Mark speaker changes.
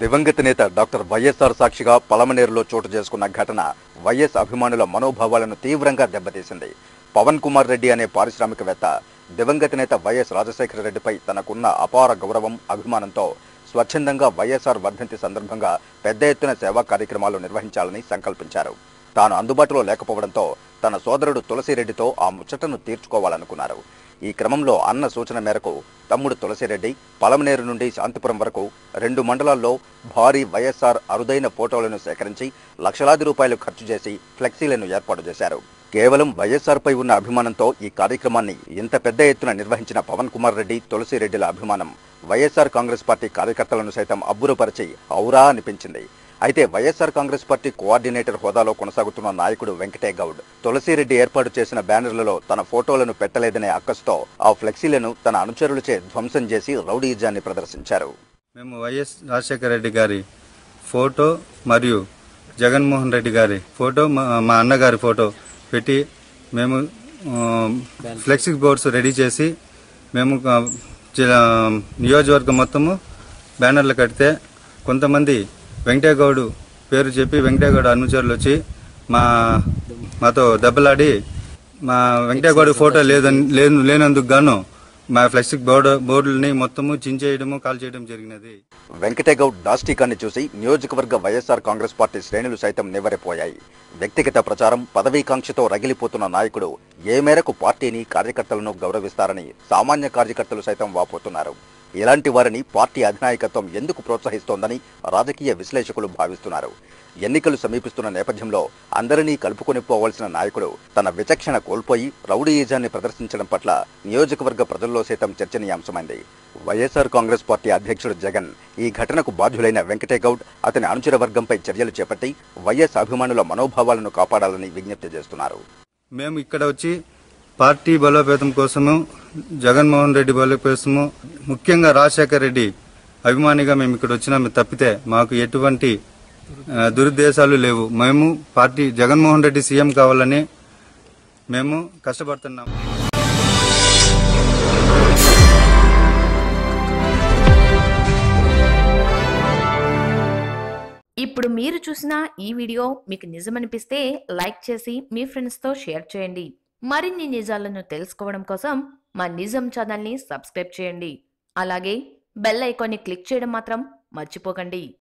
Speaker 1: దివంగత నేత doctor YSR సాక్షిగా పలమనేరులో చోటు చేసుకున్న ఘటన వైఎస్ అభిమానుల మనోభావాలను తీవ్రంగా దెబ్బతీసింది పవన్ కుమార్ రెడ్డి అనే పారిశ్రామికవేత్త దివంగత నేత వైఎస్ రాజశేఖర రెడ్డిపై తనకున్న అపార గౌరవం అభిమానంతో స్వచ్ఛందంగా వైఎస్ఆర్ వర్ధంతి సందర్భంగా పెద్ద ఎత్తున సేవా కార్యక్రమాలు నిర్వహించాలని సంకల్పించారు తాను అందుబాటులో లేకపోవడంతో తన సోదరుడు తులసిరెడ్డితో ఆ ముచ్చటను తీర్చుకోవాలనుకున్నారు ఈ క్రమంలో అన్న సూచన మేరకు తమ్ముడు తులసిరెడ్డి పలమనేరు నుండి శాంతిపురం వరకు రెండు మండలాల్లో భారీ వైఎస్ఆర్ అరుదైన ఫోటోలను సేకరించి లక్షలాది రూపాయలు ఖర్చు చేసి ఫ్లెక్సీలను ఏర్పాటు చేశారు కేవలం వైఎస్ఆర్ పై ఉన్న అభిమానంతో ఈ కార్యక్రమాన్ని ఇంత పెద్ద ఎత్తున నిర్వహించిన పవన్ కుమార్ రెడ్డి తులసిరెడ్డిల అభిమానం వైఎస్ఆర్ కాంగ్రెస్ పార్టీ కార్యకర్తలను సైతం అబ్బురపరిచి ఔరా అనిపించింది అయితే వైఎస్ఆర్ కాంగ్రెస్ పార్టీ కోఆర్డినేటర్ హోదాలో కొనసాగుతున్న నాయకుడు వెంకటే గౌడ్ తులసిరెడ్డి ఏర్పాటు చేసిన బ్యానర్లలో తన ఫోటోలను పెట్టలేదనే అక్కసుతో ఆ ఫ్లెక్సీలను తన అనుచరులచే ధ్వంసం చేసి రౌడీజాన్ని ప్రదర్శించారు
Speaker 2: మేము వైఎస్ రాజశేఖర రెడ్డి గారి ఫోటో మరియు జగన్మోహన్ రెడ్డి గారి ఫోటో మా మా అన్నగారి ఫోటో పెట్టి మేము ఆ, ఫ్లెక్సీ బోర్డ్స్ రెడీ చేసి మేము ఆ, జిల్లా నియోజకవర్గం మొత్తము బ్యానర్లు కడితే కొంతమంది వెంకటేగౌడు పేరు చెప్పి వెంకటేగౌడ అనుచరులు వచ్చి మా మాతో దెబ్బలాడి మా వెంకటేగౌడ ఫోటో లేదని లేను- లేనందుకు గాను మా ఫ్లెక్సీ బోర్డు బోర్డులని మొత్తము చించేయడము కాల్ చేయడం జరిగినది
Speaker 1: వెంకటేగౌడ్ దాష్టికాన్ని చూసి నియోజకవర్గ వైఎస్ఆర్ కాంగ్రెస్ పార్టీ శ్రేణులు సైతం నివ్వెరపోయాయి వ్యక్తిగత ప్రచారం పదవీకాంక్షతో రగిలిపోతున్న నాయకుడు ఏ మేరకు పార్టీని కార్యకర్తలను గౌరవిస్తారని సామాన్య కార్యకర్తలు సైతం వాపోతున్నారు ఇలాంటి వారిని పార్టీ అధినాయకత్వం ఎందుకు ప్రోత్సహిస్తోందని రాజకీయ విశ్లేషకులు భావిస్తున్నారు ఎన్నికలు సమీపిస్తున్న నేపథ్యంలో అందరినీ కలుపుకొని పోవాల్సిన నాయకుడు తన విచక్షణ కోల్పోయి రౌడీయిజాన్ని ప్రదర్శించడం పట్ల నియోజకవర్గ ప్రజల్లో సైతం చర్చనీయాంశమైంది వైఎస్ఆర్ కాంగ్రెస్ పార్టీ అధ్యక్షుడు జగన్ ఈ ఘటనకు బాధ్యులైన వెంకటేగౌడ్ అతని అనుచర వర్గంపై చర్యలు చేపట్టి వైఎస్ అభిమానుల మనోభావాలను కాపాడాలని విజ్ఞప్తి చేస్తున్నారు
Speaker 2: మేము ఇక్కడ వచ్చి పార్టీ బలోపేతం కోసము జగన్మోహన్ రెడ్డి బలోపేతము ముఖ్యంగా రాజశేఖర్ రెడ్డి అభిమానిగా మేము ఇక్కడ వచ్చినాము తప్పితే మాకు ఎటువంటి ఆ, దురుద్దేశాలు లేవు మేము పార్టీ జగన్మోహన్ రెడ్డి సీఎం కావాలని మేము కష్టపడుతున్నాము
Speaker 3: ఇప్పుడు మీరు చూసిన ఈ వీడియో మీకు నిజమనిపిస్తే లైక్ చేసి మీ ఫ్రెండ్స్తో షేర్ చేయండి మరిన్ని నిజాలను తెలుసుకోవడం కోసం మా నిజం ఛానల్ని సబ్స్క్రైబ్ చేయండి అలాగే బెల్ ఐకాన్ని క్లిక్ చేయడం మాత్రం మర్చిపోకండి